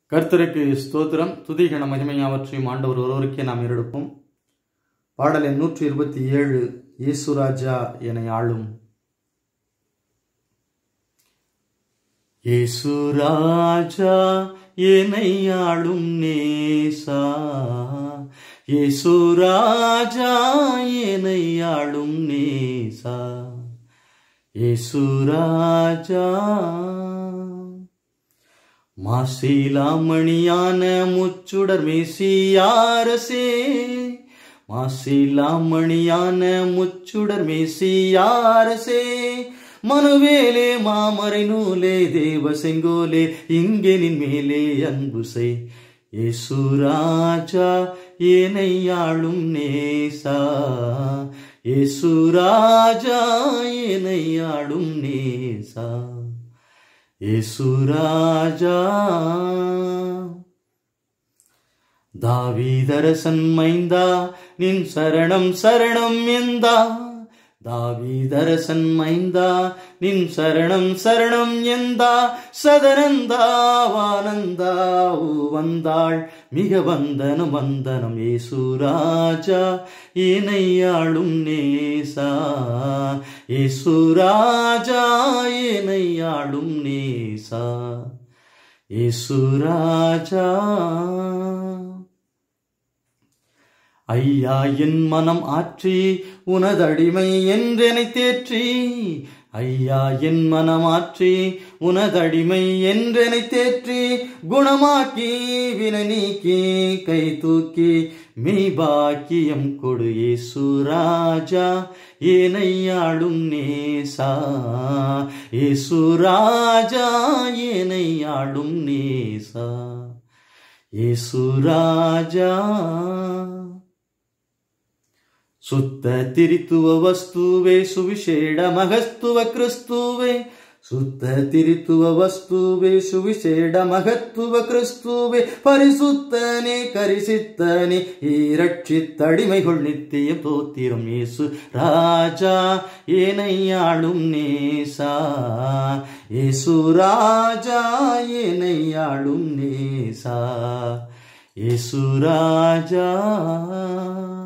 கர்த்தருக்கு ஸ்தோத்திரம் துதிகன மகிமையாவற்றையும் ஆண்டவர் ஒருவருக்கே நாம் எடுப்போம் பாடல் எண் நூற்றி இருபத்தி ஏழு இயேசுராஜா என ஆளும் இயேசுராஜா என்னை ஆளும் நேசா இயேசுராஜா என்னை ஆளும் நேசா இயேசுராஜா மாசிலாமணியான முச்சுடர் மேசியாரசே மாசிலாமணியான முச்சுடர் மேசியாரசே மனுவேலே மாமரை நூலே தேவ செங்கோலே இங்கே நின் மேலே அன்பு செய் ஏசுராஜா ஏனை ஆளும் நேசா ஏசுராஜா ஏனை ஆளும் நேசா ஏசுராஜா தாவீதரசன் மைந்தா நின் சரணம் சரணம் எந்தா தாவீதரசன் மைந்தா நின் சரணம் சரணம் எந்தா சதனந்தாவானந்தா வந்தாள் மிக வந்தனம் வந்தனம் ஏசுராஜா ஏனையாளும் நேசா ஏசுராஜா ஏனையாளும் நேசா ஏசுராஜா ஐயா என் மனம் ஆற்றி உனதடிமை என்றெனை தேற்றி ஐயா என் மனமாற்றி உனதடிமை என்றெனை தேற்றி குணமாக்கி வினை நீக்கி கை தூக்கி மெய் பாக்கியம் கொடு ஏசுராஜா ஏனையாளும் நேசா ஏசுராஜா ஏனையாளும் நேசா ஏசுராஜா ಸುತ್ತ ತಿರಿತುವ ವಸ್ತುವೆ ಸುವಿಶೇಡ ಮಹಸ್ತುವ ಕ್ರಿಸ್ತುವೆ ಸುತ್ತ ತಿರಿತುವ ವಸ್ತುವೆ ಸುವಿಶೇಡ ಮಹತ್ವ ಕ್ರಿಸ್ತುವೆ பரிசுத்தனே கரிசித்தனே ஈரட்சித்தடிமைகள் நித்தியம் தோத்திரம் இயேசு ராஜா ஏனையாளும் நேசா இயேசு ராஜா ஏனையாளும் நேசா இயேசு ராஜா